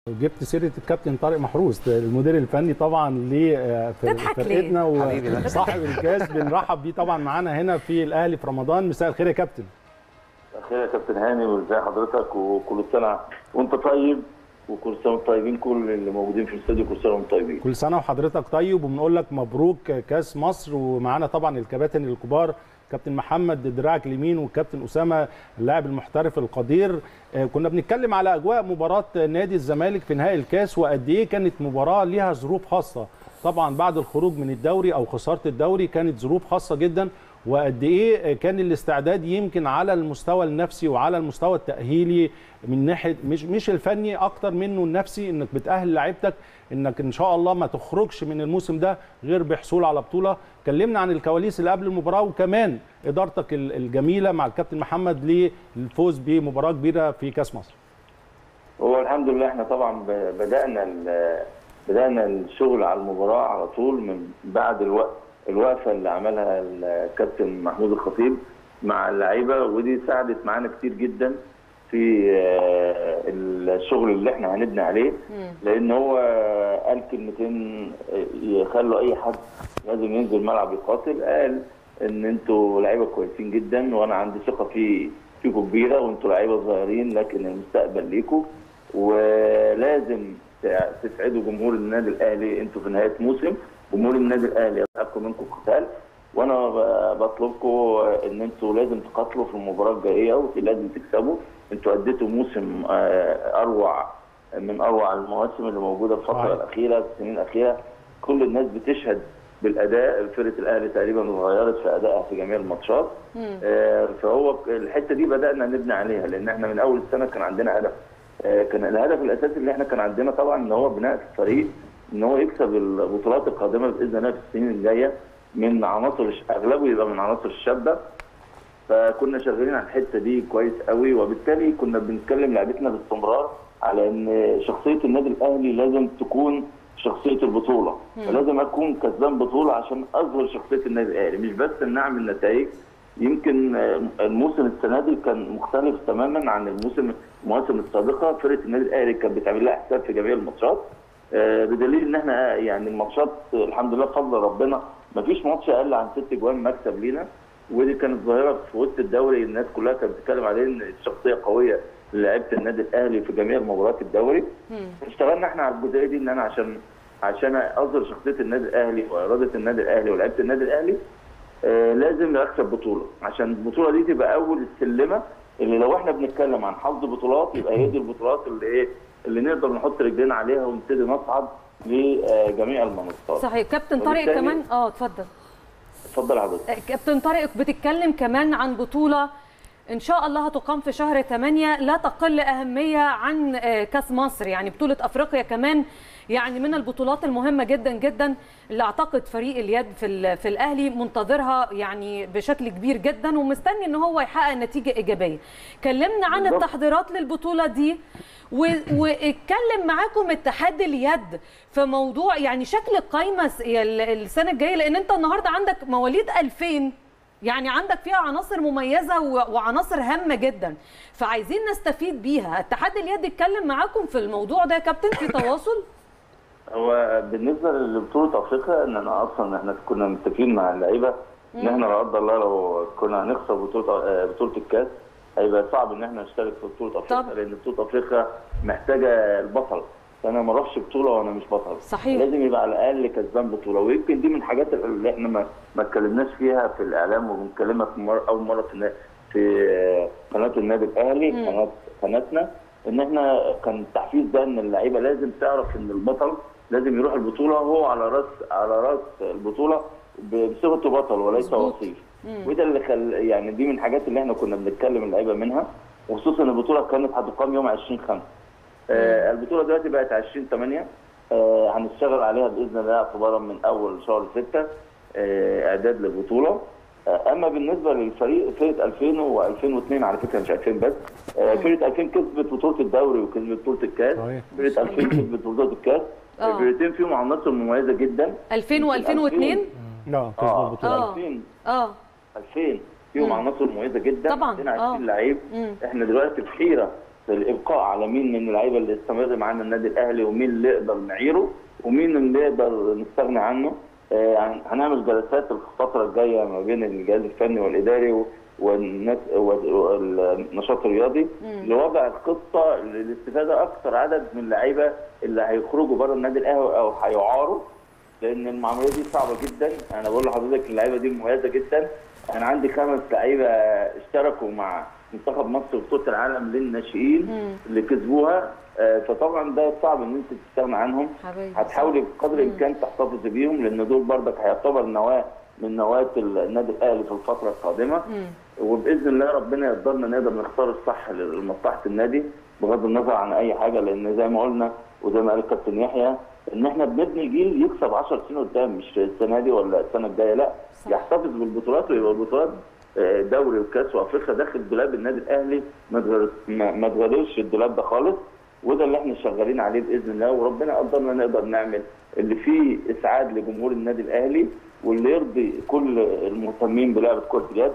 جبت سيره الكابتن طارق محروس المدير الفني طبعا لفرقتنا وصاحب الكاس بنرحب بيه طبعا معانا هنا في الاهلي في رمضان مساء الخير يا كابتن الخير يا كابتن هاني وازي حضرتك وكل سنه وانت طيب وكل سنه وانتم طيبين كل اللي موجودين في الاستوديو كل سنه وانتم طيبين كل سنه وحضرتك طيب وبنقول لك مبروك كاس مصر ومعانا طبعا الكباتن الكبار كابتن محمد دراعك اليمين والكابتن اسامه اللاعب المحترف القدير كنا بنتكلم على اجواء مباراه نادي الزمالك في نهائي الكاس وقد ايه كانت مباراه ليها ظروف خاصه طبعا بعد الخروج من الدوري او خساره الدوري كانت ظروف خاصه جدا وقد ايه كان الاستعداد يمكن على المستوى النفسي وعلى المستوى التاهيلي من ناحيه مش مش الفني اكتر منه النفسي انك بتاهل لعيبتك انك ان شاء الله ما تخرجش من الموسم ده غير بحصول على بطوله كلمنا عن الكواليس اللي قبل المباراه وكمان ادارتك الجميله مع الكابتن محمد للفوز بمباراه كبيره في كاس مصر هو الحمد لله احنا طبعا بدانا بدانا الشغل على المباراه على طول من بعد الوقت الوقفه اللي عملها الكابتن محمود الخطيب مع اللعيبه ودي ساعدت معانا كتير جدا في الشغل اللي احنا هنبني عليه لان هو قال كلمتين يخلوا اي حد لازم ينزل الملعب يقاتل قال ان انتوا لعيبه كويسين جدا وانا عندي ثقه في فيكم كبيره وانتوا لعيبه صغيرين لكن المستقبل ليكم ولازم تسعدوا جمهور النادي الاهلي انتوا في نهايه موسم جمهور النادي الاهلي يتاكد منكم قتال وانا بطلبكم ان انتوا لازم تقاتلوا في المباراه الجايه ولازم تكسبوا انتوا اديتوا موسم اروع من اروع المواسم اللي موجوده في الفتره الاخيره السنين الاخيره كل الناس بتشهد بالاداء فرقه الاهلي تقريبا اتغيرت في ادائها في جميع الماتشات آه فهو الحته دي بدانا نبني عليها لان احنا من اول السنه كان عندنا هدف آه كان الهدف الاساسي اللي احنا كان عندنا طبعا ان هو بناء الفريق ان هو يكسب البطولات القادمه باذن الله في السنين الجايه من عناصر اغلبه يبقى من عناصر الشابه فكنا شغالين على الحته دي كويس قوي وبالتالي كنا بنتكلم لعبتنا باستمرار على ان شخصيه النادي الاهلي لازم تكون شخصيه البطوله فلازم اكون كسبان بطوله عشان اظهر شخصيه النادي الاهلي مش بس ان اعمل نتائج يمكن الموسم السنه دي كان مختلف تماما عن الموسم المواسم السابقه فرقه النادي الاهلي كانت بتعمل لها حساب في جميع الماتشات بدليل ان احنا يعني الماتشات الحمد لله بفضل ربنا ما فيش ماتش اقل عن ست جوان مكسب لينا ودي كانت ظاهره في وسط الدوري الناس كلها كانت بتتكلم عليه ان الشخصيه قويه لعيبه النادي الاهلي في جميع مباريات الدوري اشتغلنا احنا على الجزئيه دي ان انا عشان عشان اظهر شخصيه النادي الاهلي واراده النادي الاهلي ولاعيبه النادي الاهلي آه لازم اكسب بطوله عشان البطوله دي تبقى اول السلمه اللي لو احنا بنتكلم عن حظ بطولات يبقى هي دي البطولات اللي ايه اللي نقدر نحط رجلينا عليها ونبتدي نصعد لجميع المنصات صحيح كابتن طارق كمان اه اتفضل اتفضل حضرتك كابتن طارق بتتكلم كمان عن بطوله ان شاء الله هتقام في شهر 8 لا تقل اهميه عن كاس مصر يعني بطوله افريقيا كمان يعني من البطولات المهمه جدا جدا اللي اعتقد فريق اليد في في الاهلي منتظرها يعني بشكل كبير جدا ومستني ان هو يحقق نتيجه ايجابيه كلمنا عن بالضبط. التحضيرات للبطوله دي واتكلم معاكم اتحاد اليد في موضوع يعني شكل القايمه السنه الجايه لان انت النهارده عندك مواليد 2000 يعني عندك فيها عناصر مميزه وعناصر هامه جدا فعايزين نستفيد بيها اتحاد اليد اتكلم معاكم في الموضوع ده يا كابتن في تواصل هو بالنسبه لبطوله افريقيا ان انا اصلا احنا كنا متفقين مع اللعيبه ان احنا لا قدر الله لو كنا هنخسر بطوله بطوله الكاس هيبقى صعب ان احنا نشترك في بطوله افريقيا طب. لان بطوله افريقيا محتاجه البطل فانا ما اروحش بطوله وانا مش بطل صحيح لازم يبقى على الاقل كسبان بطوله ويمكن دي من الحاجات اللي احنا ما ما اتكلمناش فيها في الاعلام وبنكلمها في مر... اول مره في في قناه النادي الاهلي قناه قناتنا ان احنا كان التحفيز ده ان اللعيبه لازم تعرف ان البطل لازم يروح البطوله وهو على راس على راس البطوله بصفته بطل وليس وصيف وده اللي خل يعني دي من الحاجات اللي احنا كنا بنتكلم اللعيبه منها وخصوصا البطوله كانت هتقام يوم 20 5 آه البطوله دلوقتي بقت 20 8 آه هنشتغل عليها باذن الله اعتبارا من اول شهر 6 آه اعداد للبطوله آه اما بالنسبه للفريق فرقه 2000 و2002 على فكره مش 2000 بس آه فرقه 2000 كسبت بطوله الدوري وكسبت بطوله الكاس فرقه 2000 كسبت بطوله الكاس الفرقتين فيهم عناصر مميزه جدا 2000 و2002 لا كسبوا اه البطوله 2000 اه 2000 فيهم عناصر مميزه جدا طبعاً. عندنا آه. 20 لعيب مم. احنا دلوقتي في حيره الابقاء على مين من اللعيبه اللي استمر معانا النادي الاهلي ومين اللي نقدر نعيره ومين اللي نقدر نستغنى عنه آه، هن- هنعمل جلسات الفتره الجايه ما بين الجهاز الفني والاداري و- والناس والنشاط الرياضي لوضع الخطه للاستفاده اكثر عدد من اللعيبه اللي هيخرجوا بره النادي الاهلي او هيعاروا لان المعامله دي صعبه جدا انا بقول لحضرتك اللعيبه دي مميزه جدا انا عندي خمس لعيبه اشتركوا مع منتخب مصر في بطوله العالم للناشئين اللي كسبوها آه، فطبعا ده صعب ان انت تستغنى عنهم حبايبي هتحاولي بقدر الامكان تحتفظي بيهم لان دول برضك هيعتبر نواه من نواه النادي الاهلي في الفتره القادمه وباذن الله ربنا يقدرنا نقدر نختار الصح لمصلحه النادي بغض النظر عن اي حاجه لان زي ما قلنا وزي ما قال الكابتن يحيى ان احنا بنبني جيل يكسب 10 سنين قدام مش السنه دي ولا السنه الجايه لا صح. يحتفظ بالبطولات ويبقى البطولات آه، دوري وكاس وافريقيا داخل دولاب النادي الاهلي ما تغير- ما ما تغيرش الدولاب ده خالص وده اللي احنا شغالين عليه باذن الله وربنا قدرنا نقدر نعمل اللي فيه اسعاد لجمهور النادي الاهلي واللي يرضي كل المهتمين بلعبه كره اليد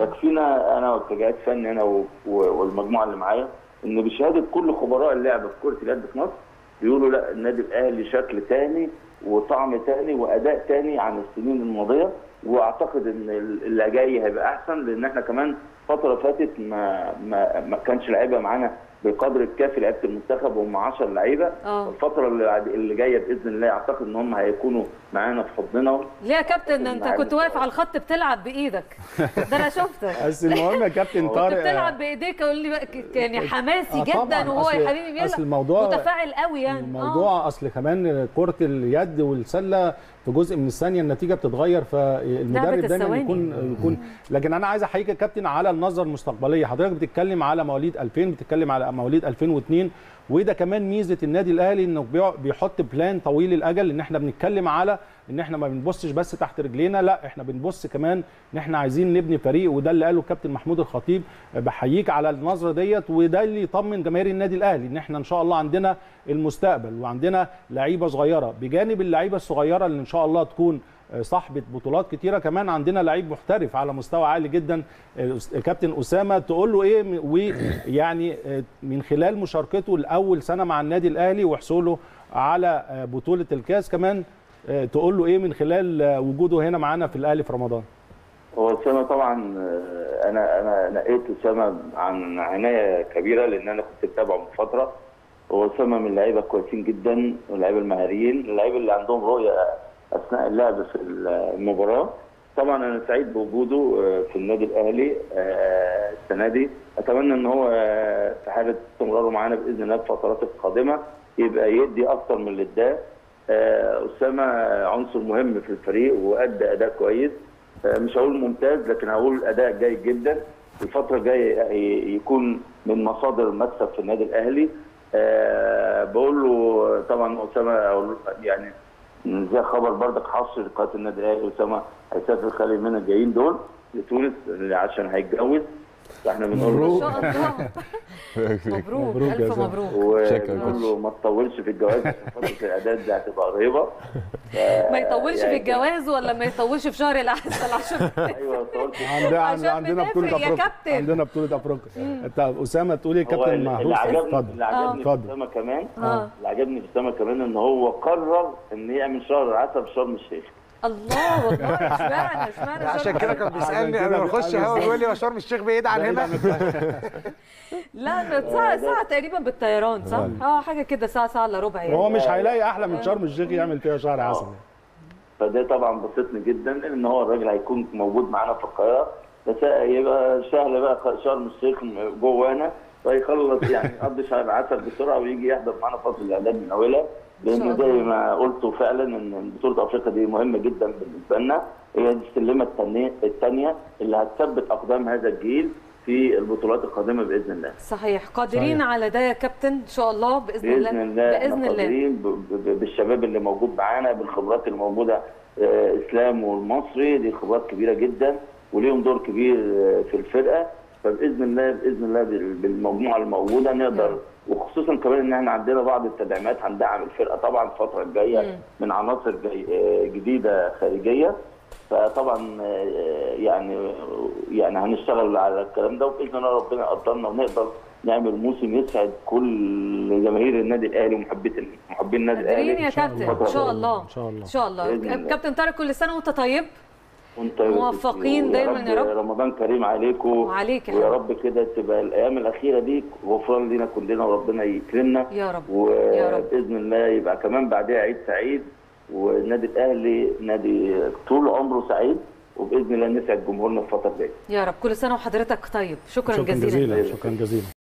يكفينا انا كجهاز فني انا و- و- والمجموعه اللي معايا ان بشهاده كل خبراء اللعبه في كره اليد في مصر بيقولوا لا النادي الاهلي شكل تاني وطعم تاني واداء تاني عن السنين الماضيه واعتقد ان اللي جاي هيبقى احسن لان احنا كمان فتره فاتت ما ما ما كانش لعيبه معانا بقدر الكافي لعيبه المنتخب وهم 10 لعيبه اه الفتره اللي بعد- اللي جايه باذن الله اعتقد ان هم هيكونوا معانا في حضننا ليه يا كابتن انت كنت واقف على الخط بتلعب بايدك ده انا شفتك بس المهم يا كابتن كنت طارق بتلعب بايديك يقول لي بقى ك- يعني حماسي آه طبعاً، جدا وهو أصل- يا حبيبي أصل بيلعب الموضوع- متفاعل قوي يعني الموضوع اصل كمان كره اليد والسله في جزء من الثانيه النتيجه بتتغير فالمدرب لعبة دايما الثواني. يكون يكون لكن انا عايز احييك يا كابتن على النظره المستقبليه حضرتك بتتكلم على مواليد 2000 بتتكلم على مواليد 2002 وده كمان ميزه النادي الاهلي انه بيع- بيحط بلان طويل الاجل ان احنا بنتكلم على ان احنا ما بنبصش بس تحت رجلينا لا احنا بنبص كمان ان احنا عايزين نبني فريق وده اللي قاله الكابتن محمود الخطيب بحييك على النظره ديت وده اللي يطمن جماهير النادي الاهلي ان احنا ان شاء الله عندنا المستقبل وعندنا لعيبه صغيره بجانب اللعيبه الصغيره اللي ان شاء الله تكون صاحبه بطولات كتيره كمان عندنا لعيب محترف على مستوى عالي جدا كابتن اسامه تقول له ايه ويعني من خلال مشاركته لاول سنه مع النادي الاهلي وحصوله على بطوله الكاس كمان تقول له ايه من خلال وجوده هنا معانا في الاهلي في رمضان هو اسامه طبعا آه، انا انا نقيت اسامه عن عنايه كبيره لان انا كنت متابعه من فتره هو اسامه من اللعيبه كويسين جدا واللعيبه المهاريين اللعيبه اللي عندهم رؤيه اثناء اللعب في المباراه طبعا انا سعيد بوجوده آه، في النادي الاهلي آه، السنه دي اتمنى ان هو آه، في حاله استمراره معانا باذن الله في الفترات القادمه يبقى يدي اكتر من اللي اداه آه، اسامه عنصر مهم في الفريق وادى اداء كويس آه، مش هقول ممتاز لكن هقول اداء جيد جدا الفتره الجايه ي- يكون من مصادر المكسب في النادي الاهلي أه بقول له طبعا اسامه أقول- يعني زي خبر بردك حصر لقناه النادي الاهلي اسامه هيسافر خلال المنى الجايين دول لتونس عشان هيتجوز فاحنا بنقول ما له شاء الله مبروك مبروك يا الف زلمة. مبروك شكراً يا وبنقول كوتش. له ما تطولش في الجواز عشان فتره الاعداد دي هتبقى قريبه ف- ما يطولش في يعني- الجواز ولا ما يطولش في شهر العسل عشان ايوه طولت عندنا عشان عندنا بطوله بنفرق يا افريقيا كابتن. عندنا بطوله افريقيا انت اسامه تقول ايه هو كابتن اللي محروس عجبني اتفضل اللي عجبني في اتفضل. اسامه كمان آه. اللي عجبني في اسامه كمان ان هو قرر ان يعمل شهر العسل في شرم الشيخ الله والله اشمعنى اشمعنى عشان كده كان بيسالني عشان انا كده بخش بيسألني. هوا يقول لي هو شرم الشيخ بعيد عن هنا لا ده ساعة ساعة تقريبا بالطيران صح؟ اه حاجة كده ساعة ساعة الا ربع يعني هو مش هيلاقي احلى من شرم الشيخ يعمل فيها شهر عسل فده طبعا بسطني جدا لان هو الراجل هيكون موجود معانا في القاهره بس يبقى سهل بقى شرم الشيخ جوانا فيخلص يعني يقضي شهر العسل بسرعه ويجي يحضر معانا فتره الاعداد من اولها شاء لان الله. زي ما قلت فعلا ان بطوله افريقيا دي مهمه جدا بالنسبه لنا هي دي السلمه الثانيه الثانيه اللي هتثبت اقدام هذا الجيل في البطولات القادمه باذن الله. صحيح قادرين على ده يا كابتن ان شاء الله باذن الله باذن الله باذن احنا الله قادرين ب- ب- بالشباب اللي موجود معانا بالخبرات اللي موجوده آه، اسلام والمصري دي خبرات كبيره جدا وليهم دور كبير آه، في الفرقه فباذن الله باذن الله بال- بالمجموعه الموجوده نقدر وخصوصا كمان ان احنا عندنا بعض التدعيمات هندعم الفرقه طبعا الفتره الجايه من عناصر جاي آه، جديده خارجيه فطبعا آه، يعني يعني هنشتغل على الكلام ده وباذن الله ربنا يقدرنا ونقدر نعمل موسم يسعد كل جماهير النادي الاهلي ومحبين محبين النادي قادرين الاهلي يا كابتن ان شاء الله إن شاء الله. ان شاء الله بإذن الله. كابتن طارق كل سنه وانت طيب وانت موفقين دايما يا رب. رمضان كريم عليكم وعليك يا ويا حبيبي. رب كده تبقى الايام الاخيره دي غفران لينا كلنا وربنا يكرمنا يا رب. يا رب. وباذن الله يبقى كمان بعدها عيد سعيد والنادي الاهلي نادي طول عمره سعيد وباذن الله نسعد جمهورنا الفتره الجايه يا رب كل سنه وحضرتك طيب شكرا, شكرا جزيلا جزيلا شكرا جزيلا